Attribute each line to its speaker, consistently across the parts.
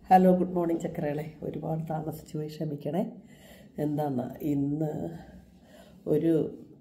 Speaker 1: Hello good morning ചക്കരകളെ ഒരുപാട് താമസിച്ചു പോയി ക്ഷമിക്കണേ എന്താന്ന് ഇന്ന് ഒരു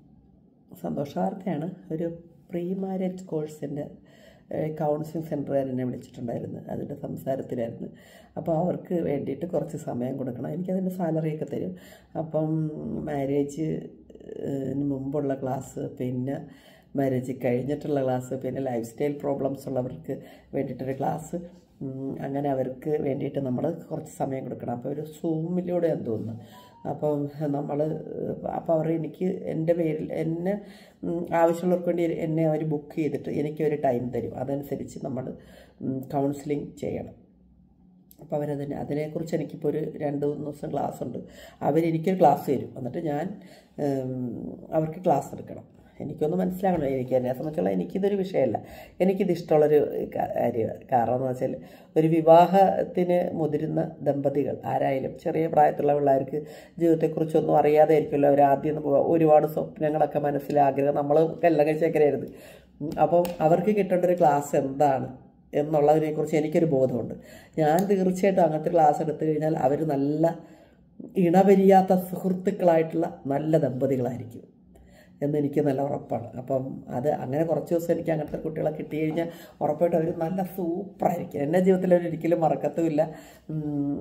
Speaker 1: സന്തോഷ വാർത്തയാണ് ഒരു പ്രീ മാരേജ് കോഴ്സിൻ്റെ കൗൺസിലിംഗ് സെൻറ്ററുകാർ എന്നെ വിളിച്ചിട്ടുണ്ടായിരുന്നു അതിൻ്റെ സംസാരത്തിലായിരുന്നു അപ്പോൾ അവർക്ക് വേണ്ടിയിട്ട് കുറച്ച് സമയം കൊടുക്കണം എനിക്കതിൻ്റെ സാലറിയൊക്കെ തരും അപ്പം മാരേജ് മുമ്പുള്ള ക്ലാസ് പിന്നെ മാരേജ് കഴിഞ്ഞിട്ടുള്ള ക്ലാസ് പിന്നെ ലൈഫ് സ്റ്റൈൽ പ്രോബ്ലംസ് ഉള്ളവർക്ക് വേണ്ടിയിട്ടൊരു ക്ലാസ് ഉം, അങ്ങനെ അവർക്ക് വേണ്ടിയിട്ട് നമ്മൾ കുറച്ച് സമയം കൊടുക്കണം അപ്പോൾ ഒരു സൂമിലൂടെയാന്ന് തോന്നുന്നു അപ്പം നമ്മൾ അപ്പോൾ അവർ എനിക്ക് എൻ്റെ പേരിൽ എന്നെ ഉം, ആവശ്യമുള്ളവർക്ക് വേണ്ടി എന്നെ അവർ ബുക്ക് ചെയ്തിട്ട് എനിക്കൊരു ടൈം തരും അതനുസരിച്ച് നമ്മൾ കൗൺസിലിംഗ് ചെയ്യണം അപ്പോൾ അവരതിന് അതിനെക്കുറിച്ച് എനിക്കിപ്പോൾ ഒരു രണ്ട് മൂന്ന് ദിവസം ക്ലാസ് ഉണ്ട് അവരെനിക്കൊരു ക്ലാസ് തരും എന്നിട്ട് ഞാൻ ഉം, അവർക്ക് ക്ലാസ് എടുക്കണം എനിക്കൊന്ന് മനസ്സിലാകണം എനിക്ക് എന്നെ സംബന്ധിച്ചുള്ള എനിക്കിതൊരു വിഷയമല്ല എനിക്കിത് ഇഷ്ടമുള്ളൊരു കാര്യമാണ് കാരണം എന്ന് വെച്ചാൽ ഒരു വിവാഹത്തിന് മുതിരുന്ന ദമ്പതികൾ ആരായാലും ചെറിയ പ്രായത്തിലുള്ള പിള്ളേർക്ക് ജീവിതത്തെക്കുറിച്ചൊന്നും അറിയാതെ ആയിരിക്കുമല്ലോ അവർ ആദ്യം ഒന്ന് പോവുക. ഒരുപാട് സ്വപ്നങ്ങളൊക്കെ മനസ്സിൽ ആഗ്രഹം നമ്മൾ എല്ലാം കഴിച്ചേക്കരായിരുന്നു അപ്പം അവർക്ക് കിട്ടേണ്ട ഒരു ക്ലാസ് എന്താണ് എന്നുള്ളതിനെക്കുറിച്ച് എനിക്കൊരു ബോധമുണ്ട് ഞാൻ തീർച്ചയായിട്ടും അങ്ങനത്തെ ക്ലാസ് എടുത്തു കഴിഞ്ഞാൽ അവർ നല്ല ഇണപരിയാത്ത സുഹൃത്തുക്കളായിട്ടുള്ള നല്ല ദമ്പതികളായിരിക്കും എന്ന് എനിക്ക് നല്ല ഉറപ്പാണ് അപ്പം അത് അങ്ങനെ കുറച്ച് ദിവസം എനിക്ക് അങ്ങനത്തെ കുട്ടികളെ കിട്ടി കഴിഞ്ഞാൽ ഉറപ്പായിട്ടും അവർ നല്ല സൂപ്പറായിരിക്കും എൻ്റെ ജീവിതത്തിൽ അവർ ഒരിക്കലും മറക്കത്തുമില്ല ഉം,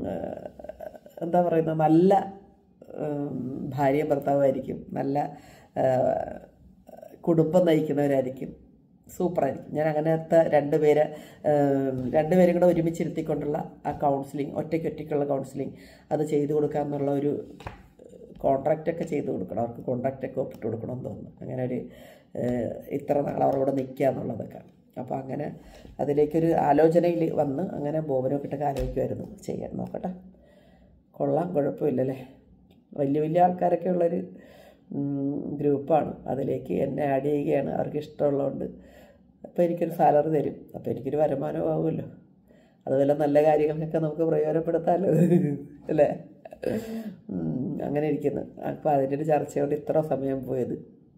Speaker 1: എന്താ പറയുന്നത് നല്ല ഉം, ഭാര്യയും ഭർത്താവുമായിരിക്കും നല്ല ആ, കുടുംബം നയിക്കുന്നവരായിരിക്കും സൂപ്പറായിരിക്കും ഞാൻ അങ്ങനത്തെ രണ്ടുപേരെ രണ്ടുപേരും കൂടെ ഒരുമിച്ചിരുത്തിക്കൊണ്ടുള്ള ആ കൗൺസിലിംഗ് ഒറ്റയ്ക്ക് ഒറ്റയ്ക്കുള്ള കൗൺസിലിംഗ് അത് ചെയ്തു കൊടുക്കുക എന്നുള്ള ഒരു കോൺട്രാക്റ്റ് ഒക്കെ ചെയ്ത് കൊടുക്കണം അവർക്ക് കോൺട്രാക്റ്റ് ഒക്കെ ഒപ്പിട്ട് കൊടുക്കണമെന്ന് തോന്നുന്നു അങ്ങനെ ഒരു ഏഹ്, ഇത്ര നാൾ അവരോട് നിൽക്കുക എന്നുള്ളതൊക്കെ അപ്പോൾ അങ്ങനെ അതിലേക്കൊരു ആലോചനയിൽ വന്ന് അങ്ങനെ ബോബനൊക്കെ ഇട്ടൊക്കെ ആലോചിക്കുമായിരുന്നു ചെയ്യാൻ നോക്കട്ടെ കൊള്ളാം കുഴപ്പമില്ലല്ലേ വലിയ വലിയ ആൾക്കാരൊക്കെ ഉള്ളൊരു ഉം, ഗ്രൂപ്പാണ് അതിലേക്ക് എന്നെ ആഡ് ചെയ്യുകയാണ് അവർക്ക് ഇഷ്ടമുള്ളതുകൊണ്ട് അപ്പോൾ എനിക്കൊരു സാലറി തരും അപ്പോൾ എനിക്കൊരു വരുമാനം ആവുമല്ലോ അതുപോലെ നല്ല കാര്യങ്ങൾക്കൊക്കെ നമുക്ക് പ്രയോജനപ്പെടുത്താമല്ലോ അല്ലേ ഉം, അങ്ങനെ ഇരിക്കുന്നു അപ്പോൾ അതിൻ്റെ ഒരു ചർച്ചയോട് ഇത്ര സമയം പോയത്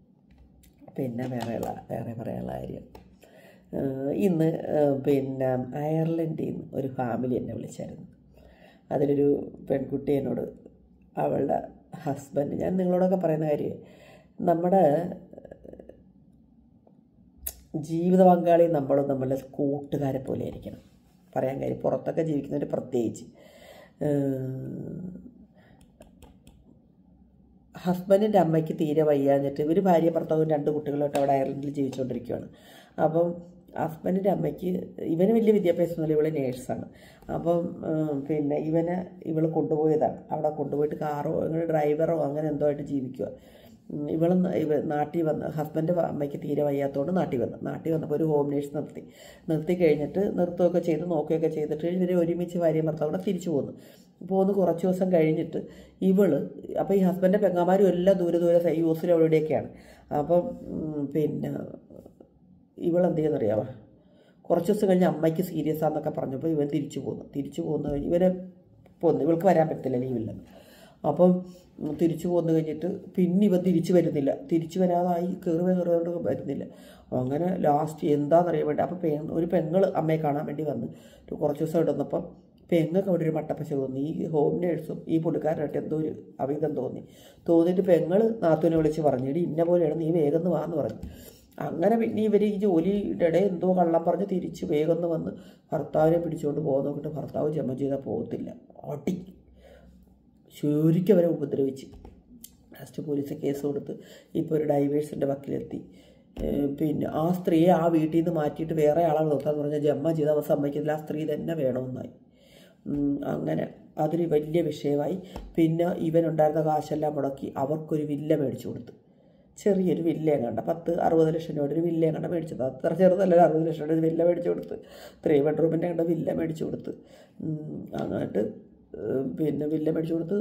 Speaker 1: പിന്നെ വേറെയുള്ള വേറെ പറയാനുള്ള കാര്യം ഏഹ് ഇന്ന് ഏഹ് പിന്നെ അയർലൻഡിൽ നിന്ന് ഒരു ഫാമിലി എന്നെ വിളിച്ചായിരുന്നു അതിലൊരു പെൺകുട്ടി എന്നോട് അവളുടെ ഹസ്ബൻഡ് ഞാൻ നിങ്ങളോടൊക്കെ പറയുന്ന കാര്യം നമ്മുടെ ജീവിത പങ്കാളി നമ്മളും നമ്മളുടെ കൂട്ടുകാരെ പോലെ ആയിരിക്കണം പറയാൻ കാര്യം പുറത്തൊക്കെ ജീവിക്കുന്നവർ പ്രത്യേകിച്ച് ഹസ്ബൻഡിൻ്റെ അമ്മയ്ക്ക് തീരെ വയ്യാഞ്ഞിട്ട് ഇവർ ഭാര്യ ഭർത്താവും രണ്ട് കുട്ടികളായിട്ട് അവിടെ അയർലൻഡിൽ ജീവിച്ചുകൊണ്ടിരിക്കുകയാണ് അപ്പം ഹസ്ബൻഡിൻ്റെ അമ്മയ്ക്ക് ഇവന് വലിയ വിദ്യാഭ്യാസമൊന്നുമില്ല ഇവള് നേഴ്സാണ് അപ്പം ഉം, പിന്നെ ഇവനെ ഇവൾ കൊണ്ടുപോയതാണ് അവിടെ കൊണ്ടുപോയിട്ട് കാറോ അങ്ങനെ ഡ്രൈവറോ അങ്ങനെ എന്തോ ആയിട്ട് ജീവിക്കുക ഉം, ഇവള് ന- ഇവ നാട്ടിൽ വന്ന് ഹസ്ബൻഡ് അമ്മയ്ക്ക് തീരെ വയ്യാത്തതുകൊണ്ട് നാട്ടിൽ വന്നു നാട്ടിൽ വന്നപ്പോൾ ഒരു ഹോം നേഴ്സ് നിർത്തി നിർത്തി കഴിഞ്ഞിട്ട് നിർത്തുകയൊക്കെ ചെയ്ത് നോക്കുകയൊക്കെ ചെയ്തിട്ട് ഇവർ ഒരുമിച്ച് ഭാര്യ ഭർത്താവും കൂടെ തിരിച്ചു പോന്നു പോന്ന് കുറച്ച് ദിവസം കഴിഞ്ഞിട്ട് ഇവള് അപ്പോൾ ഈ ഹസ്ബൻഡ് പെങ്ങാമാരും എല്ലാം ദൂരെ ദൂരെ യു എസിലും അവിടെയൊക്കെയാണ് അപ്പം ഉം, പിന്നെ ഇവളെന്ത് ചെയ്യുന്നറിയാമോ കുറച്ച് ദിവസം കഴിഞ്ഞ് അമ്മയ്ക്ക് സീരിയസ് ആണെന്നൊക്കെ പറഞ്ഞപ്പോൾ ഇവൻ തിരിച്ചു പോന്നു തിരിച്ചു പോന്നു കഴിഞ്ഞ് ഇവനെ പോന്നു ഇവൾക്ക് വരാൻ പറ്റില്ല ലീവില്ലെന്ന് അപ്പം ഉം, തിരിച്ചു പോന്നു കഴിഞ്ഞിട്ട് പിന്നെ ഇവൻ തിരിച്ചു വരുന്നില്ല തിരിച്ചു വരാതായി കയറി കയറുകൊണ്ട് വരുന്നില്ല അങ്ങനെ ലാസ്റ്റ് എന്താണെന്നറിയാൻ വേണ്ടി അപ്പോൾ പെ ഒരു പെങ്ങൾ അമ്മയെ കാണാൻ വേണ്ടി വന്ന് ഒരു കുറച്ച് ദിവസം ഇടുന്നപ്പം പെങ്ങൾക്ക് അവിടെ ഒരു മട്ടപ്പശ തോന്നി ഈ ഹോം നേഴ്സും ഈ പുള്ളിക്കാരനായിട്ട് എന്തോ ഒരു അവിധം തോന്നി തോന്നിയിട്ട് പെങ്ങൾ നാത്തുവിനെ വിളിച്ച് പറഞ്ഞു ഇടി ഇന്ന പോലെയാണ് നീ വേഗം ഒന്ന് വാന്ന് പറഞ്ഞു അങ്ങനെ പിന്നെ ഇവർ ഈ ജോലിയുടെ ഇടയിൽ എന്തോ കള്ളം പറഞ്ഞ് തിരിച്ച് വേഗം ഒന്ന് വന്ന് ഭർത്താവിനെ പിടിച്ചുകൊണ്ട് പോകാൻ നോക്കിയിട്ട് ഭർത്താവ് ജമ ചെയ്താൽ പോകത്തില്ല അടി ശരിക്കും അവരെ ഉപദ്രവിച്ച് ലാസ്റ്റ് പോലീസ് കേസ് കൊടുത്ത് ഇപ്പോൾ ഒരു ഡൈവേഴ്സിൻ്റെ വക്കിലെത്തി ഏഹ് പിന്നെ ആ സ്ത്രീയെ ആ വീട്ടിൽ നിന്ന് മാറ്റിയിട്ട് വേറെ ആളെ നിർത്താന്ന് പറഞ്ഞാൽ ജമ്മ ചെയ്ത് അവ സമ്മതിക്കുന്നില്ല ആ സ്ത്രീ തന്നെ വേണമെന്നായി ഉം, അങ്ങനെ അതൊരു വലിയ വിഷയമായി പിന്നെ ഇവനുണ്ടായിരുന്ന കാശെല്ലാം മുടക്കി അവർക്കൊരു വില്ല മേടിച്ചു കൊടുത്തു ചെറിയൊരു വില്ലയും കണ്ട പത്ത് അറുപത് ലക്ഷം രൂപയുടെ ഒരു വില്ലയും കണ്ട മേടിച്ചത് അത്ര ചെറുതല്ല അറുപത് ലക്ഷം രൂപയുടെ ഒരു വില്ല മേടിച്ചു കൊടുത്ത് ത്രീ ബെഡ്റൂമിൻ്റെ കണ്ട വില്ല മേടിച്ചു കൊടുത്ത് ഉം, അങ്ങോട്ട് ഏഹ് പിന്നെ വില്ല മേടിച്ചു കൊടുത്ത്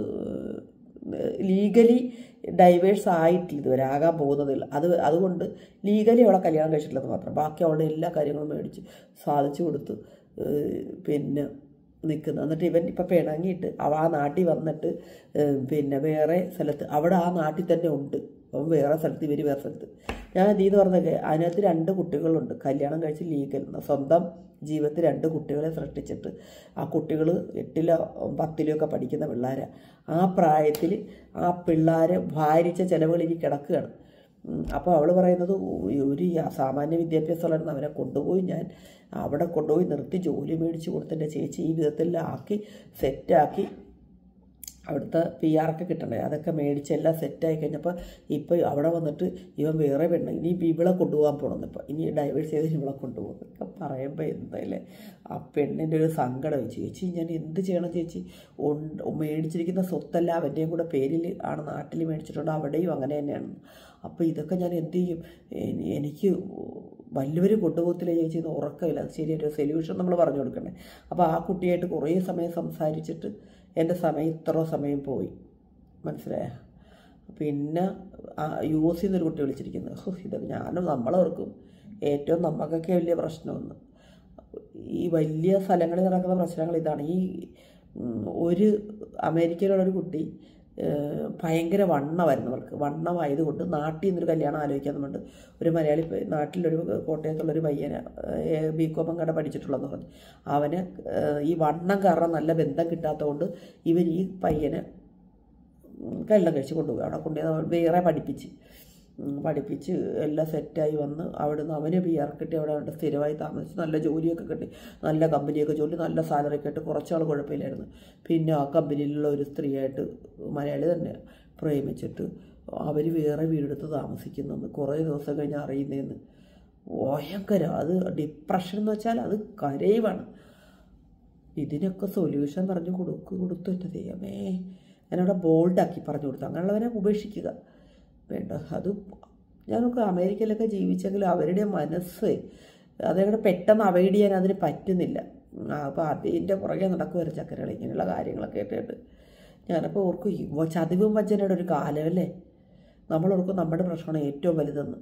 Speaker 1: ലീഗലി ഡൈവേഴ്സ് ആയിട്ടില്ല ഇതുവരെ ആകാൻ പോകുന്നതില്ല അത് അതുകൊണ്ട് ലീഗലി അവളെ കല്യാണം കഴിച്ചിട്ടില്ലെന്ന് മാത്രം ബാക്കി അവളുടെ എല്ലാ കാര്യങ്ങളും മേടിച്ച് സാധിച്ചു കൊടുത്ത് ഏഹ് പിന്നെ നിൽക്കുന്നു എന്നിട്ട് ഇവൻ ഇപ്പം പിണങ്ങിയിട്ട് അവ ആ നാട്ടിൽ വന്നിട്ട് ഏഹ് പിന്നെ വേറെ സ്ഥലത്ത് അവിടെ ആ നാട്ടിൽ തന്നെ ഉണ്ട് അവൻ വേറെ സ്ഥലത്ത് ഇവർ വേറെ സ്ഥലത്ത് ഞാൻ ഇതീന്ന് പറഞ്ഞൊക്കെ അതിനകത്ത് രണ്ട് കുട്ടികളുണ്ട് കല്യാണം കഴിച്ച് ലീഗൽ സ്വന്തം ജീവിതത്തിൽ രണ്ട് കുട്ടികളെ സൃഷ്ടിച്ചിട്ട് ആ കുട്ടികൾ എട്ടിലോ പത്തിലോ ഒക്കെ പഠിക്കുന്ന പിള്ളേരാണ് ആ പ്രായത്തിൽ ആ പിള്ളേരെ ഭാരിച്ച ചിലവുകൾ ഇനി കിടക്കുകയാണ് അപ്പോൾ അവൾ പറയുന്നത് ഒരു യാ- സാമാന്യ വിദ്യാഭ്യാസമുള്ളായിരുന്നു അവനെ കൊണ്ടുപോയി ഞാൻ അവിടെ കൊണ്ടുപോയി നിർത്തി ജോലി മേടിച്ച് കൊടുത്ത് എൻ്റെ ചേച്ചി ഈ വിധത്തിലെല്ലാം ആക്കി സെറ്റാക്കി അവിടുത്തെ പി ആറൊക്കെ കിട്ടണ്ടേ അതൊക്കെ മേടിച്ച് എല്ലാം സെറ്റായി കഴിഞ്ഞപ്പോൾ ഇപ്പോൾ അവിടെ വന്നിട്ട് ഇവൻ വേറെ പെണ്ണ് ഇനി ഇവളെ കൊണ്ടുപോകാൻ പോകണമെന്ന് ഇപ്പോൾ ഇനി ഡൈവേഴ്സ് ചെയ്ത് ഇവളെ കൊണ്ടുപോകും ഒക്കെ പറയുമ്പോൾ എന്തായാലേ ആ പെണ്ണിൻ്റെ ഒരു സങ്കടം ചേച്ചി ഞാൻ എന്ത് ചെയ്യണം ചേച്ചി ഉണ്ട് മേടിച്ചിരിക്കുന്ന സ്വത്തെല്ലാം അവൻ്റെയും കൂടെ പേരിൽ ആണ് നാട്ടിൽ മേടിച്ചിട്ടുണ്ട് അവിടെയും അങ്ങനെ തന്നെയാണ് അപ്പോൾ ഇതൊക്കെ ഞാൻ എന്ത് ചെയ്യും എനി- എനിക്ക് വല്ലവർ കൊണ്ടുപോകത്തില്ല ചേച്ചി എന്ന് ഉറക്കമില്ല അത് ശരിയായിട്ട് സൊല്യൂഷൻ നമ്മൾ പറഞ്ഞു കൊടുക്കണ്ടേ അപ്പോൾ ആ കുട്ടിയായിട്ട് കുറേ സമയം സംസാരിച്ചിട്ട് എൻ്റെ സമയം ഇത്ര സമയം പോയി മനസ്സിലായ പിന്നെ ആ യു എസ് എന്നൊരു കുട്ടി വിളിച്ചിരിക്കുന്നത് ഹോ, ഇതൊക്കെ ഞാനും നമ്മളോർക്കും ഏറ്റവും നമുക്കൊക്കെ വലിയ പ്രശ്നമൊന്ന് ഈ വലിയ സ്ഥലങ്ങളിൽ നടക്കുന്ന പ്രശ്നങ്ങൾ ഇതാണ് ഈ ഉം, ഒരു അമേരിക്കയിലുള്ളൊരു കുട്ടി ഏഹ്, ഭയങ്കര വണ്ണമായിരുന്നു അവൾക്ക് വണ്ണമായതുകൊണ്ട് നാട്ടിൽ നിന്നൊരു കല്യാണം ആലോചിക്കാന്നുണ്ട് ഒരു മലയാളി പ- നാട്ടിലൊരു കോട്ടയത്തുള്ളൊരു പയ്യന് ബി കോം അങ്ങടെ പഠിച്ചിട്ടുള്ളതെന്ന് പറഞ്ഞു അവന് ഏഹ്, ഈ വണ്ണം കാരണം നല്ല ബന്ധം കിട്ടാത്തതുകൊണ്ട് ഇവർ ഈ പയ്യനെ ഉം, കല്യാണം കഴിച്ച് കൊണ്ടുപോയി അവിടെ കൊണ്ടുപോയി വേറെ പഠിപ്പിച്ച് ഉം, പഠിപ്പിച്ച് എല്ലാം സെറ്റായി വന്ന് അവിടുന്ന് അവന് പി ആർ കിട്ടി അവിടെ അവിടെ സ്ഥിരമായി താമസിച്ച് നല്ല ജോലിയൊക്കെ കിട്ടി നല്ല കമ്പനിയൊക്കെ ജോലി നല്ല സാലറി ഒക്കെ ഇട്ട് കുറച്ചാൾ കുഴപ്പമില്ലായിരുന്നു പിന്നെ ആ കമ്പനിയിലുള്ള ഒരു സ്ത്രീയായിട്ട് മലയാളി തന്നെ പ്രേമിച്ചിട്ട് അവർ വേറെ വീടെടുത്ത് താമസിക്കുന്നെന്ന് കുറേ ദിവസം കഴിഞ്ഞ് അറിയുന്നതെന്ന് ഭയങ്കര അത് ഡിപ്രഷൻ എന്ന് വെച്ചാൽ അത് കരയുവാണ് ഇതിനൊക്കെ സൊല്യൂഷൻ പറഞ്ഞു കൊടുക്കു കൊടുത്തു എൻ്റെ ദൈവമേ ഞാനവിടെ ബോൾഡാക്കി പറഞ്ഞു കൊടുത്തു അങ്ങനെയുള്ളവനെ ഉപേക്ഷിക്കുക വേണ്ട അത് ഞാനൊക്കെ അമേരിക്കയിലൊക്കെ ജീവിച്ചെങ്കിൽ അവരുടെ മനസ്സ് അതങ്ങനെ പെട്ടെന്ന് അവോയ്ഡ് ചെയ്യാൻ അതിന് പറ്റുന്നില്ല അപ്പോൾ അതിൻ്റെ പുറകെ നടക്കുമായിരുന്നു ചക്കരകൾ ഇങ്ങനെയുള്ള കാര്യങ്ങളൊക്കെ കേട്ടിട്ട് ഞാനപ്പോൾ ഓർക്കും ഈ ചതിവും വഞ്ചനയുടെ ഒരു കാലമല്ലേ നമ്മൾ ഓർക്കും നമ്മുടെ പ്രശ്നമാണ് ഏറ്റവും വലുതെന്ന്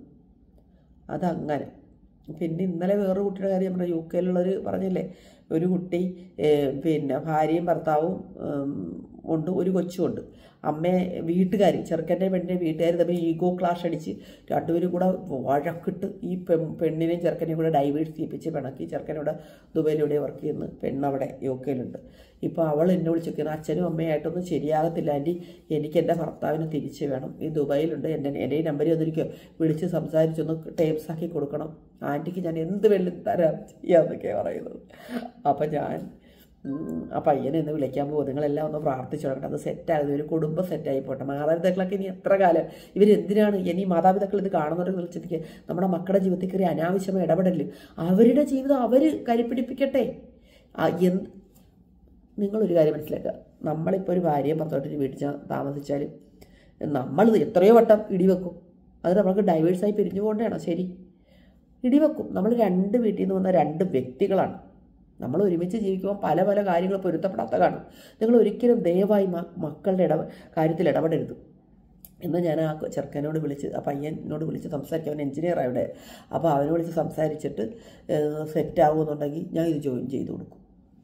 Speaker 1: അതങ്ങനെ പിന്നെ ഇന്നലെ വേറൊരു കുട്ടിയുടെ കാര്യം നമ്മുടെ യു കെയിലുള്ളൊരു പറഞ്ഞില്ലേ ഒരു കുട്ടി ഏഹ്, പിന്നെ ഭാര്യയും ഭർത്താവും ഉം, ഉണ്ട് ഒരു കൊച്ചുമുണ്ട് അമ്മയെ വീട്ടുകാർ ചെറുക്കൻ്റെ പെണ്ണിൻ്റെ വീട്ടുകാർ തമ്മിൽ ഈഗോ ക്ലാഷ് അടിച്ച് രണ്ടുപേരും കൂടെ വഴക്കിട്ട് ഈ പെൺ പെണ്ണിനെയും ചെറുക്കനെയും കൂടെ ഡൈവേഴ്സ് ചെയ്യിപ്പിച്ച് പിണക്കി ചെറുക്കനവിടെ ദുബൈയിലൂടെ വർക്ക് ചെയ്യുന്നു പെണ്ണവിടെ യു കെയിലുണ്ട് ഇപ്പോൾ അവൾ എന്നെ വിളിച്ചിരിക്കുന്നു അച്ഛനും അമ്മയായിട്ടൊന്നും ശരിയാകത്തില്ല ആൻറ്റി എനിക്ക് എൻ്റെ ഭർത്താവിനെ തിരിച്ച് വേണം ഈ ദുബായിലുണ്ട് എൻ്റെ എൻ്റെ ഈ നമ്പറിൽ വന്നിരിക്കുക വിളിച്ച് സംസാരിച്ചൊന്ന് ടേപ്സ് ആക്കി കൊടുക്കണം ആൻറ്റിക്ക് ഞാൻ എന്ത് വെള്ളം തരാം ചെയ്യാമെന്നൊക്കെയാണ് പറയുന്നത് അപ്പം ഞാൻ ഉം, ആ പയ്യനെ ഒന്ന് വിളിക്കാൻ പോകും നിങ്ങളെല്ലാം ഒന്ന് പ്രാർത്ഥിച്ചു തുടങ്ങട്ടെ അത് സെറ്റാകുന്നത് ഒരു കുടുംബം സെറ്റായി പോട്ടെ മാതാപിതാക്കളൊക്കെ ഇനി എത്ര കാലം ഇവരെന്തിനാണ് ഇനി മാതാപിതാക്കൾ ഇത് കാണുന്നവരെ വിളിച്ചിരിക്കുക നമ്മുടെ മക്കളുടെ ജീവിതത്തിൽ കയറി അനാവശ്യമായി ഇടപെടല് അവരുടെ ജീവിതം അവർ കരിപ്പിടിപ്പിക്കട്ടെ ആ എന്ത് നിങ്ങളൊരു കാര്യം മനസ്സിലാക്കുക നമ്മളിപ്പോൾ ഒരു ഭാര്യയും ഭർത്താവായിട്ട് വീട്ടിൽ ചാ- താമസിച്ചാലും നമ്മൾ എത്രയോ വട്ടം ഇടിവെക്കും അത് നമുക്ക് ഡൈവേഴ്സായി പിരിഞ്ഞു പോകേണ്ടതാണോ ശരി ഇടിവെക്കും നമ്മൾ രണ്ട് വീട്ടിൽ നിന്ന് വന്ന രണ്ട് വ്യക്തികളാണ് നമ്മൾ ഒരുമിച്ച് ജീവിക്കുമ്പോൾ പല പല കാര്യങ്ങൾ പൊരുത്തപ്പെടാത്ത കാണും നിങ്ങൾ ഒരിക്കലും ദയവായി മ- മക്കളുടെ ഇട കാര്യത്തിൽ ഇടപെടരുത് എന്ന് ഞാൻ ആ ചെറുക്കനോട് വിളിച്ച് ആ പയ്യനോട് വിളിച്ച് സംസാരിക്കും അവൻ എഞ്ചിനീയർ അവിടെ അപ്പോൾ അവനെ വിളിച്ച് സംസാരിച്ചിട്ട് സെറ്റ് ആകുമെന്നുണ്ടെങ്കിൽ ഞാൻ ഇത് ജോയിൻ ചെയ്ത് കൊടുക്കും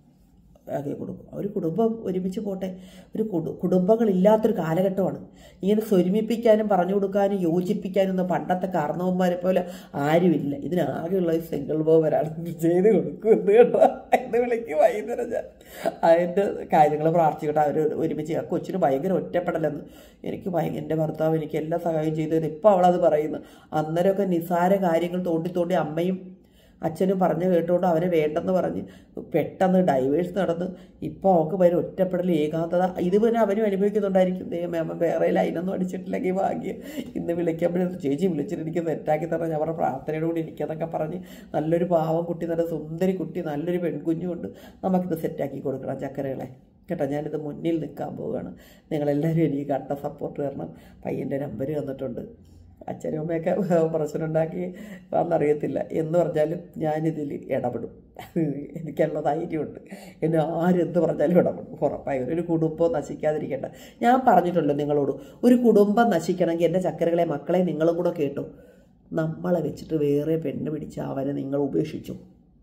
Speaker 1: ആകെ കൊടുക്കും ഒരു കുടുംബം ഒരുമിച്ച് പോട്ടെ ഒരു കുടു കുടുംബങ്ങളില്ലാത്തൊരു കാലഘട്ടമാണ് ഇങ്ങനെ സ്വരുമിപ്പിക്കാനും പറഞ്ഞു കൊടുക്കാനും യോജിപ്പിക്കാനും ഒന്നും പണ്ടത്തെ കാരണവന്മാരെ പോലെ ആരുമില്ല ഇതിനാകെയുള്ള സിംഗിൾ ബോവരാണ് ചെയ്ത് കൊടുക്കും എന്ന് കേട്ടോ എന്ന് വിളിക്കും വൈകുന്നേരം ഞാൻ അതിൻ്റെ കാര്യങ്ങൾ പ്രാർത്ഥിക്കട്ടെ അവർ ഒരുമിച്ച് ആ കൊച്ചിന് ഭയങ്കര ഒറ്റപ്പെടലെന്ന് എനിക്ക് ഭയങ്കര എൻ്റെ ഭർത്താവ് എനിക്ക് എല്ലാ സഹായം ചെയ്തു തരും ഇപ്പോൾ അവളത് പറയുന്നു അന്നേരമൊക്കെ നിസാര കാര്യങ്ങൾ തോണ്ടി തോണ്ടി അമ്മയും അച്ഛനും പറഞ്ഞു കേട്ടുകൊണ്ട് അവനെ വേണ്ടെന്ന് പറഞ്ഞ് പെട്ടെന്ന് ഡൈവേഴ്സ് നടന്ന് ഇപ്പോൾ അവൾക്ക് ഭയങ്കര ഒറ്റപ്പെടൽ ഏകാന്തത ഇത് പിന്നെ അവനും അനുഭവിക്കുന്നുണ്ടായിരിക്കും ദൈവമേ അമ്മ വേറെ ലൈനൊന്നും അടിച്ചിട്ടില്ലെങ്കിൽ ഭാഗ്യം ഇന്ന് വിളിക്കുമ്പോഴും ചേച്ചി വിളിച്ചിട്ട് എനിക്ക് സെറ്റാക്കി തരാൻ അവരുടെ പ്രാർത്ഥനയോട് കൂടി ഇരിക്കാന്നൊക്കെ പറഞ്ഞ് നല്ലൊരു പാവം കുട്ടി നല്ല സുന്ദരി കുട്ടി നല്ലൊരു പെൺകുഞ്ഞുമുണ്ട് നമുക്കിത് സെറ്റാക്കി കൊടുക്കണം ചക്കരകളെ കേട്ടോ ഞാനിത് മുന്നിൽ നിൽക്കാൻ പോവുകയാണ് നിങ്ങളെല്ലാവരും എനിക്ക് കട്ട സപ്പോർട്ട് തരണം പയ്യൻ്റെ നമ്പർ തന്നിട്ടുണ്ട് അച്ഛനും അമ്മയൊക്കെ പ്രശ്നമുണ്ടാക്കി വന്നറിയത്തില്ല എന്ന് പറഞ്ഞാലും ഞാനിതിൽ ഇടപെടും എനിക്കുള്ള ധൈര്യമുണ്ട് എന്നെ ആരെന്ത് പറഞ്ഞാലും ഇടപെടും ഉറപ്പായും ഒരു കുടുംബം നശിക്കാതിരിക്കട്ടെ ഞാൻ പറഞ്ഞിട്ടുണ്ട് നിങ്ങളോട് ഒരു കുടുംബം നശിക്കണമെങ്കിൽ എൻ്റെ ചക്കരകളെ മക്കളെ നിങ്ങളും കൂടെ കേട്ടു നമ്മളെ വെച്ചിട്ട് വേറെ പെണ്ണ് പിടിച്ച് അവനെ നിങ്ങൾ ഉപേക്ഷിച്ചു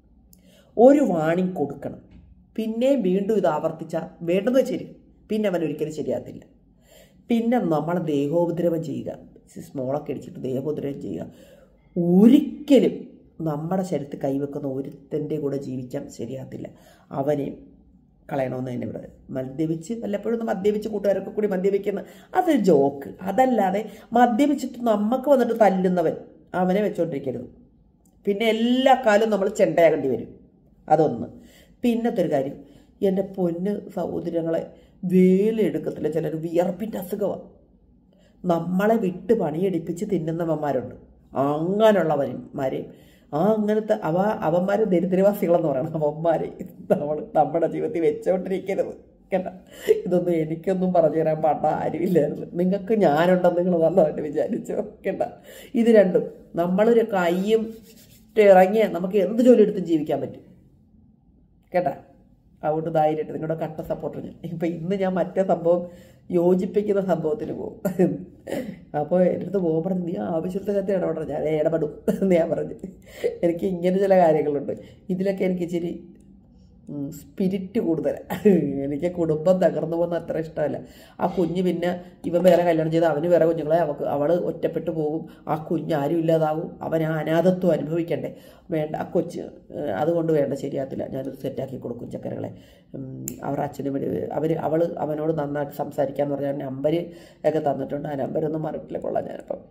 Speaker 1: ഒരു വാണിംഗ് കൊടുക്കണം പിന്നെ വീണ്ടും ഇത് ആവർത്തിച്ചാൽ വേണ്ടെന്ന് വെച്ചിരിക്കും പിന്നെ അവൻ ഒരിക്കലും ശരിയാകത്തില്ല പിന്നെ നമ്മൾ ദേഹോപദ്രവം ചെയ്യുക സ്മോളൊക്കെ അടിച്ചിട്ട് ദേഹോദരം ചെയ്യുക ഒരിക്കലും നമ്മുടെ ശരീരത്തിൽ കൈവെക്കുന്ന ഒരുത്തൻ്റെ കൂടെ ജീവിക്കാൻ ശരിയാകത്തില്ല അവനെയും കളയണമെന്ന് തന്നെ ഇവിടെ മദ്യപിച്ച് വല്ലപ്പോഴും ഒന്ന് മദ്യപിച്ച് കൂട്ടുകാരൊക്കെ കൂടി മദ്യപിക്കുന്ന അതൊരു ജോക്ക് അതല്ലാതെ മദ്യപിച്ചിട്ട് നമുക്ക് വന്നിട്ട് തല്ലുന്നവൻ അവനെ വെച്ചോണ്ടിരിക്കരുത് പിന്നെ എല്ലാ കാലവും നമ്മൾ ചെണ്ടയാകേണ്ടി വരും അതൊന്ന് പിന്നത്തെ ഒരു കാര്യം എൻ്റെ പൊന്ന് സഹോദരങ്ങളെ വേലെടുക്കത്തില്ല ചിലർ വിയർപ്പിൻ്റെ അസുഖമാണ് നമ്മളെ വിട്ട് പണിയെടുപ്പിച്ച് തിന്നുന്നവന്മാരുണ്ട് അങ്ങനെയുള്ളവന്മാരെ ആ അങ്ങനത്തെ അവ അവന്മാർ ദരിദ്രവാസികളെന്ന് പറയണം അവന്മാരെ നമ്മൾ നമ്മുടെ ജീവിതത്തിൽ വെച്ചോണ്ടിരിക്കരുത് കേട്ടോ ഇതൊന്നും എനിക്കൊന്നും പറഞ്ഞു തരാൻ പാട്ട ആരുമില്ലായിരുന്നു നിങ്ങൾക്ക് ഞാനുണ്ടെന്ന് നിങ്ങൾ നന്നായിട്ട് വിചാരിച്ചോ കേട്ടോ ഇത് രണ്ടും നമ്മളൊരു കൈയും ഇറങ്ങിയ നമുക്ക് എന്ത് ജോലി എടുത്തും ജീവിക്കാൻ പറ്റും കേട്ടാ അതുകൊണ്ട് ധൈര്യമായിട്ട് നിങ്ങളുടെ കട്ട സപ്പോർട്ട് ഞാൻ ഇപ്പം ഇന്ന് ഞാൻ മറ്റേ സംഭവം യോജിപ്പിക്കുന്ന സംഭവത്തിന് പോകും അപ്പോൾ എൻ്റെ അടുത്ത് പോകുമ്പോൾ പറഞ്ഞു നീ ആവശ്യത്തെ കാര്യത്തിൽ ഇടപെടണം ഞാൻ ഇടപെടും എന്ന് ഞാൻ പറഞ്ഞു എനിക്ക് ഇങ്ങനെ ചില കാര്യങ്ങളുണ്ട് ഇതിലൊക്കെ എനിക്ക് ഇച്ചിരി സ്പിരിറ്റ് കൂടുതലാണ് എനിക്ക് കുടുംബം തകർന്നു പോകുന്ന അത്ര ഇഷ്ടമല്ല ആ കുഞ്ഞ് പിന്നെ ഇവൻ വേറെ കല്യാണം ചെയ്ത് അവന് വേറെ കുഞ്ഞുങ്ങളെ അവൾക്ക് അവൾ ഒറ്റപ്പെട്ടു പോകും ആ കുഞ്ഞ് ആരും ഇല്ലാതാവും അവൻ ആ അനാഥത്വം അനുഭവിക്കണ്ടേ വേണ്ട ആ കൊച്ച് ഏഹ്, അതുകൊണ്ട് വേണ്ട ശരിയാകത്തില്ല ഞാനത് സെറ്റാക്കി കൊടുക്കും ചക്കരകളെ ഉം, അവർ അച്ഛനും അവർ അവൾ അവനോട് നന്നായിട്ട് സംസാരിക്കാമെന്ന് പറഞ്ഞാൽ നമ്പർ ഒക്കെ തന്നിട്ടുണ്ട് ആ നമ്പരൊന്നും മറക്കില്ല കൊള്ളാം ഞാനിപ്പം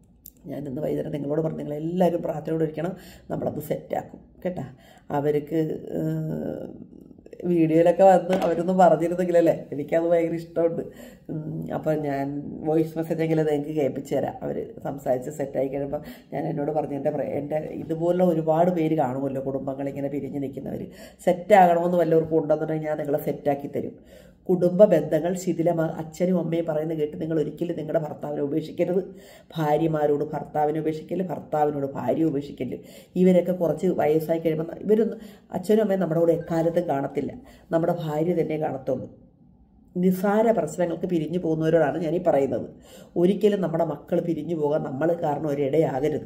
Speaker 1: ഞാൻ ഇന്ന് വൈകുന്നേരം നിങ്ങളോട് പറഞ്ഞു നിങ്ങൾ എല്ലാവരും പ്രാർത്ഥനയോട് ഇരിക്കണം നമ്മളത് സെറ്റാക്കും കേട്ടാ അവർക്ക് ഏഹ്, വീഡിയോയിലൊക്കെ വന്ന് അവരൊന്നും പറഞ്ഞിരുന്നെങ്കിലല്ലേ എനിക്കത് ഭയങ്കര ഇഷ്ടമുണ്ട് അപ്പോൾ ഞാൻ വോയിസ് മെസ്സേജെങ്കിലും അത് എനിക്ക് കേൾപ്പിച്ചു തരാം അവർ സംസാരിച്ച് സെറ്റായി കഴിയുമ്പോൾ ഞാൻ എന്നോട് പറഞ്ഞു എൻ്റെ പ്ര- എൻ്റെ ഇതുപോലെ ഒരുപാട് പേര് കാണുമല്ലോ കുടുംബങ്ങൾ ഇങ്ങനെ പിരിഞ്ഞ് നിൽക്കുന്നവർ സെറ്റാകണമെന്ന് വല്ലവർക്കും ഉണ്ടെന്നുണ്ടെങ്കിൽ ഞാൻ നിങ്ങളെ സെറ്റാക്കി തരും കുടുംബ ബന്ധങ്ങൾ ശിഥിലമാ അച്ഛനും അമ്മയും പറയുന്നത് കേട്ട് നിങ്ങൾ ഒരിക്കലും നിങ്ങളുടെ ഭർത്താവിനെ ഉപേക്ഷിക്കരുത് ഭാര്യമാരോട് ഭർത്താവിനെ ഉപേക്ഷിക്കല് ഭർത്താവിനോട് ഭാര്യ ഉപേക്ഷിക്കല് ഇവരൊക്കെ കുറച്ച് വയസ്സായി കഴിയുമ്പോൾ ഇവരൊന്നും അച്ഛനും അമ്മയും നമ്മുടെ കൂടെ എക്കാലത്തും കാണത്തില്ല നമ്മുടെ ഭാര്യ തന്നെ കാണത്തുള്ളൂ നിസ്സാര പ്രശ്നങ്ങൾക്ക് പിരിഞ്ഞു പോകുന്നവരോടാണ് ഞാൻ ഈ പറയുന്നത് ഒരിക്കലും നമ്മുടെ മക്കൾ പിരിഞ്ഞു പോകാൻ നമ്മൾ കാരണം ഒരിടയാകരുത്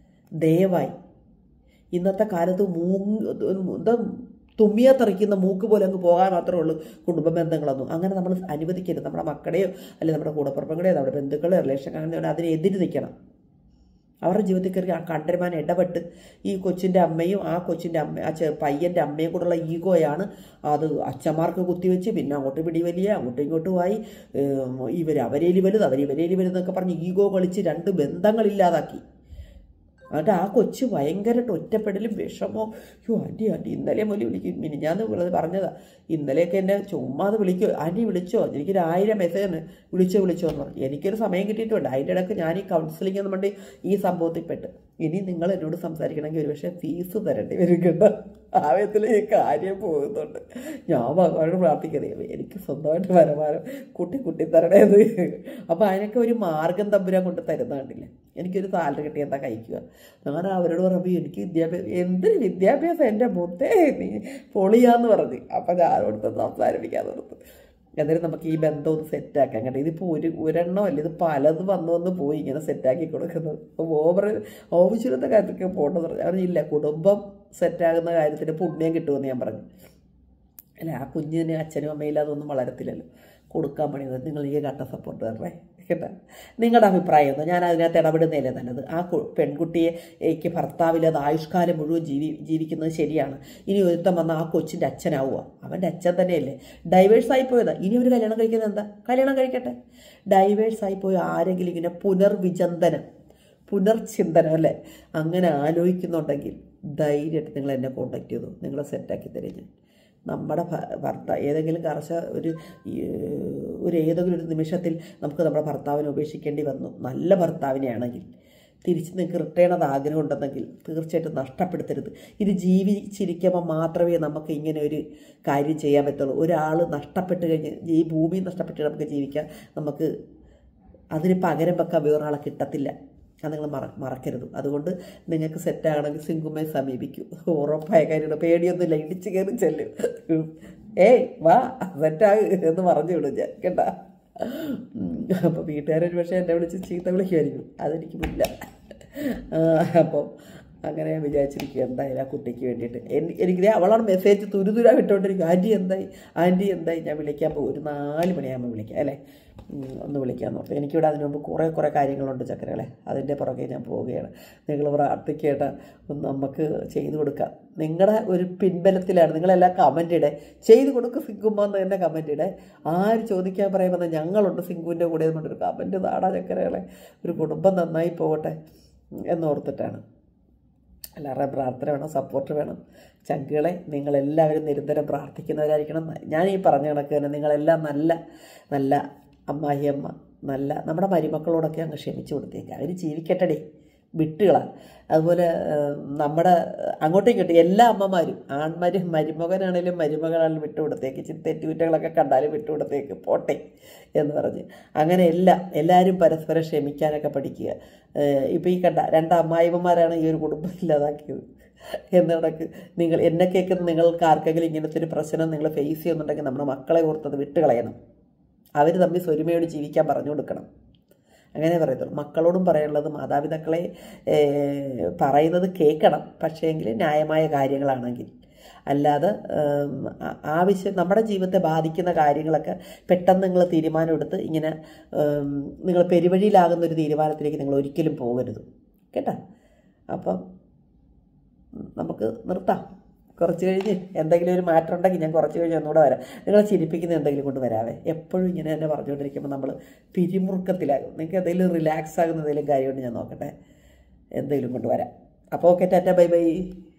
Speaker 1: ദയവായി ഇന്നത്തെ കാലത്ത് മൂങ് എന്താ തുമ്മിയാ തെറിക്കുന്ന മൂക്ക് പോലെ അങ്ങ് പോകാൻ മാത്രമേ ഉള്ളൂ കുടുംബ ബന്ധങ്ങളൊന്നും അങ്ങനെ നമ്മൾ അനുവദിക്കരുത് നമ്മുടെ മക്കളെയോ അല്ലെങ്കിൽ നമ്മുടെ കൂടപ്പുറപ്പുകളെയോ നമ്മുടെ ബന്ധുക്കളെയോ റിലേഷൻ അങ്ങനെ അതിനെതിര് നിൽക്കണം അവരുടെ ജീവിതത്തിൽ കയറി ആ കണ്ടരുമാൻ ഇടപെട്ട് ഈ കൊച്ചിൻ്റെ അമ്മയും ആ കൊച്ചിൻ്റെ അമ്മ ആ ചെ പയ്യൻ്റെ അമ്മയും കൂടെയുള്ള ഈഗോയാണ് അത് അച്ഛന്മാർക്ക് കുത്തിവെച്ച് പിന്നെ അങ്ങോട്ട് പിടി വലിയ അങ്ങോട്ടും ഇങ്ങോട്ടും ആയി ഇവർ അവരേലി വലുത് അവർ ഇവരേലി വലുതെന്നൊക്കെ പറഞ്ഞ് ഈഗോ കളിച്ച് രണ്ട് ബന്ധങ്ങളില്ലാതാക്കി എന്നിട്ട് ആ കൊച്ചു ഭയങ്കരമായിട്ട് ഒറ്റപ്പെടലും വിഷമോ യോ ആൻറ്റി ആൻറ്റി ഇന്നലെ മുതൽ വിളിക്കും മിനിഞ്ഞാന്ന് വിളി പറഞ്ഞതാ ഇന്നലെയൊക്കെ എന്നെ ചുമ്മാതെ വിളിക്കോ ആൻറ്റി വിളിച്ചോ എനിക്കൊരു ആയിരം മെസ്സേജ് വിളിച്ചോ വിളിച്ചോ എന്ന് പറഞ്ഞു എനിക്കൊരു സമയം കിട്ടിയിട്ടുണ്ട് അതിൻ്റെ ഇടയ്ക്ക് ഞാൻ ഈ കൗൺസിലിംഗ് എന്ന് പറഞ്ഞിട്ട് ഈ സംഭവത്തിൽ പെട്ട് ഇനി നിങ്ങൾ എന്നോട് സംസാരിക്കണമെങ്കിൽ ഒരു പക്ഷേ ഫീസ് തരേണ്ടി വരും കേട്ടോ ആവശ്യത്തിൽ ഈ കാര്യം പോകുന്നുണ്ട് ഞാൻ ഭഗവാനോട് പ്രാർത്ഥിക്കുന്നത് എനിക്ക് സ്വന്തമായിട്ട് വരുമാനം കുട്ടി കുട്ടി തരണേത് അപ്പോൾ അതിനൊക്കെ ഒരു മാർഗം തമ്പുരാൻ കൊണ്ട് തരുന്ന കണ്ടില്ലേ എനിക്കൊരു സാലറി കിട്ടി എന്താ കഴിക്കുക ഞാൻ അവരോട് പറയുമ്പോൾ എനിക്ക് വിദ്യാഭ്യാസം എന്തൊരു വിദ്യാഭ്യാസം എൻ്റെ മുത്തേ നീ പൊളിയാന്ന് പറഞ്ഞു അപ്പം ഞാൻ അവിടുത്തെ സംസാരിപ്പിക്കാൻ നിർത്തും എന്നിട്ട് നമുക്ക് ഈ ബന്ധം ഒന്ന് സെറ്റാക്കാം കേട്ടോ ഇതിപ്പോൾ ഒരു ഒരെണ്ണം അല്ല ഇത് പലത് വന്നു വന്ന് പോയി ഇങ്ങനെ സെറ്റാക്കി കൊടുക്കുന്നത് അപ്പോൾ ഓവർ ആവശ്യമില്ലാത്ത കാര്യത്തിലേക്ക് പോകണമെന്ന് പറഞ്ഞു പറഞ്ഞില്ല കുടുംബം സെറ്റാകുന്ന കാര്യത്തിന് പുണ്യം കിട്ടുമെന്ന് ഞാൻ പറഞ്ഞു അല്ല ആ കുഞ്ഞിന് അച്ഛനും അമ്മയിലും അതൊന്നും വളരത്തില്ലല്ലോ കൊടുക്കാൻ പണിയത് നിങ്ങൾ ഈ കട്ട സപ്പോർട്ട് തരണേ കേട്ടോ നിങ്ങളുടെ അഭിപ്രായം എന്താ ഞാൻ അതിനകത്ത് ഇടപെടുന്നില്ലേ നല്ലത് ആ കു- പെൺകുട്ടിയെ എനിക്ക് ഭർത്താവില്ലാതെ ആയുഷ്കാലം മുഴുവൻ ജീവി ജീവിക്കുന്നത് ശരിയാണ് ഇനി ഒരുത്തം വന്ന ആ കൊച്ചിൻ്റെ അച്ഛനാവുക അവൻ്റെ അച്ഛൻ തന്നെയല്ലേ ഡൈവേഴ്സ് ആയി പോയതാ ഇനി ഒരു കല്യാണം കഴിക്കുന്നത് എന്താ കല്യാണം കഴിക്കട്ടെ ഡൈവേഴ്സ് ആയി പോയ ആരെങ്കിലും ഇങ്ങനെ പുനർവിചന്തനം പുനർചിന്തനം അല്ലേ അങ്ങനെ ആലോചിക്കുന്നുണ്ടെങ്കിൽ ധൈര്യമായിട്ട് നിങ്ങൾ എന്നെ കോണ്ടാക്ട് ചെയ്തു നിങ്ങളെ സെറ്റാക്കി തരും ഞാൻ നമ്മുടെ ഭ- ഭർത്ത ഏതെങ്കിലും കർശ ഒരു ഈ, ഒരു ഏതെങ്കിലും ഒരു നിമിഷത്തിൽ നമുക്ക് നമ്മുടെ ഭർത്താവിനെ ഉപേക്ഷിക്കേണ്ടി വന്നു നല്ല ഭർത്താവിനെയാണെങ്കിൽ തിരിച്ച് നിങ്ങൾക്ക് റിട്ടേൺ അത് ആഗ്രഹം ഉണ്ടെന്നെങ്കിൽ തീർച്ചയായിട്ടും നഷ്ടപ്പെടുത്തരുത് ഇത് ജീവിച്ചിരിക്കുമ്പോൾ മാത്രമേ നമുക്ക് ഇങ്ങനെ ഒരു കാര്യം ചെയ്യാൻ പറ്റുള്ളൂ ഒരാൾ നഷ്ടപ്പെട്ട് കഴിഞ്ഞ് ഈ ഭൂമി നഷ്ടപ്പെട്ട് നമുക്ക് ജീവിക്കാൻ നമുക്ക് അതിന് പകരം വെക്കാൻ വേറൊരാളെ കിട്ടത്തില്ല അത് നിങ്ങൾ മറ മറക്കരുത് അതുകൊണ്ട് നിങ്ങൾക്ക് സെറ്റാകണമെങ്കിൽ സിംഗുമേ സമീപിക്കൂ ഉറപ്പായ കാര്യമാണ് പേടിയൊന്നുമില്ല ഇടിച്ച് കയറി ചെല്ലും ഏയ് വാ സെറ്റാക് എന്ന് പറഞ്ഞു വിടും ഞാൻ കേട്ടാ അപ്പോൾ വീട്ടുകാരൊരു പക്ഷേ എന്നെ വിളിച്ച് ചീത്ത വിളിക്കുമായിരിക്കും അതെനിക്കുമില്ല അപ്പോൾ അങ്ങനെ ഞാൻ വിചാരിച്ചിരിക്കുക എന്തായാലും ആ കുട്ടിക്ക് വേണ്ടിയിട്ട് എനി- എനിക്ക് ദേ അവളാണ് മെസ്സേജ് തുരുതുരാ വിട്ടുകൊണ്ടിരിക്കും ആൻറ്റി എന്തായി ആൻറ്റി എന്തായി ഞാൻ വിളിക്കാൻ പോകും ഒരു നാല് മണിയാകുമ്പോൾ വിളിക്കാം അല്ലേ ഉം, ഒന്ന് വിളിക്കാൻ നോക്കാം എനിക്കിവിടെ അതിന് മുമ്പ് കുറേ കുറേ കാര്യങ്ങളുണ്ട് ചക്കരകളെ അതിൻ്റെ പുറകെ ഞാൻ പോവുകയാണ് നിങ്ങൾ പ്രാർത്ഥിക്കേണ്ട ഒന്ന് നമുക്ക് ചെയ്തു കൊടുക്കാം നിങ്ങളുടെ ഒരു പിൻബലത്തിലാണ് നിങ്ങളെല്ലാം കമൻ്റ് ഇടേ ചെയ്തു കൊടുക്കും സിങ്കുമ്മ എന്ന് തന്നെ കമൻ്റ് ഇടേ ആര് ചോദിക്കാൻ പറയുമ്പോൾ ഞങ്ങളുണ്ട് സിങ്കുവിൻ്റെ കൂടെ എന്നുകൊണ്ടൊരു കമൻറ്റ് നാടാ ചക്കരകളെ ഒരു കുടുംബം നന്നായി പോകട്ടെ എന്നോർത്തിട്ടാണ് എല്ലാവരുടെയും പ്രാർത്ഥന വേണം സപ്പോർട്ട് വേണം ചങ്കുകളെ നിങ്ങളെല്ലാവരും നിരന്തരം പ്രാർത്ഥിക്കുന്നവരായിരിക്കണം ഞാൻ ഈ പറഞ്ഞ കണക്ക് തന്നെ നിങ്ങളെല്ലാം നല്ല നല്ല അമ്മായിയമ്മ നല്ല നമ്മുടെ മരുമക്കളോടൊക്കെ അങ്ങ് ക്ഷമിച്ചു കൊടുത്തേക്ക് അവർ ജീവിക്കട്ടടി വിട്ടുകളാണ് അതുപോലെ ഏഹ്, നമ്മുടെ അങ്ങോട്ടും ഇങ്ങോട്ടും എല്ലാ അമ്മമാരും ആൺമരു മരുമകനാണേലും മരുമകളാണെങ്കിലും വിട്ടുകൊടുത്തേക്ക് ഇച്ചിരി തെറ്റുകുറ്റങ്ങളൊക്കെ കണ്ടാലും വിട്ടുകൊടുത്തേക്ക് പോട്ടെ എന്ന് പറഞ്ഞ് അങ്ങനെ എല്ലാം എല്ലാവരും പരസ്പരം ക്ഷമിക്കാനൊക്കെ പഠിക്കുക ഇപ്പോൾ ഈ കണ്ട രണ്ട് അമ്മായിമ്മമാരാണ് ഈ ഒരു കുടുംബം ഇല്ലാതാക്കിയത് എന്നടക്ക് നിങ്ങൾ എന്നെ കേൾക്കുന്ന നിങ്ങൾക്ക് ആർക്കെങ്കിലും ഇങ്ങനത്തെ ഒരു പ്രശ്നം നിങ്ങൾ ഫേസ് ചെയ്യുന്നുണ്ടെങ്കിൽ നമ്മുടെ മക്കളെ ഓർത്തത് വിട്ടുകളയണം അവർ തമ്മിൽ സ്വരുമയോട് ജീവിക്കാൻ പറഞ്ഞു കൊടുക്കണം അങ്ങനെ പറയത്തുള്ളൂ മക്കളോടും പറയാനുള്ളത് മാതാപിതാക്കളെ ഏഹ്, പറയുന്നത് കേൾക്കണം പക്ഷേ എങ്കിൽ ന്യായമായ കാര്യങ്ങളാണെങ്കിൽ അല്ലാതെ ഉം, ആ- ആവശ്യം നമ്മുടെ ജീവിതത്തെ ബാധിക്കുന്ന കാര്യങ്ങളൊക്കെ പെട്ടെന്ന് നിങ്ങൾ തീരുമാനമെടുത്ത് ഇങ്ങനെ ഉം, നിങ്ങൾ പെരുവഴിയിലാകുന്ന ഒരു തീരുമാനത്തിലേക്ക് നിങ്ങൾ ഒരിക്കലും പോകരുത് കേട്ടോ അപ്പം ഉം, നമുക്ക് നിർത്താം കുറച്ച് കഴിഞ്ഞ് എന്തെങ്കിലും ഒരു മാറ്റം ഉണ്ടെങ്കിൽ ഞാൻ കുറച്ച് കഴിഞ്ഞ് ഒന്നുകൂടെ വരാം നിങ്ങളെ ചിരിപ്പിക്കുന്ന എന്തെങ്കിലും കൊണ്ട് വരാവേ എപ്പോഴും ഇങ്ങനെ തന്നെ പറഞ്ഞുകൊണ്ടിരിക്കുമ്പോൾ നമ്മൾ പിരിമുറുക്കത്തിലാകും നിങ്ങൾക്ക് എന്തെങ്കിലും റിലാക്സ് ആകുന്ന എന്തെങ്കിലും കാര്യമുണ്ട് ഞാൻ നോക്കട്ടെ എന്തെങ്കിലും കൊണ്ട് വരാം അപ്പോൾ ഓക്കെ ടാറ്റ ബൈ ബൈ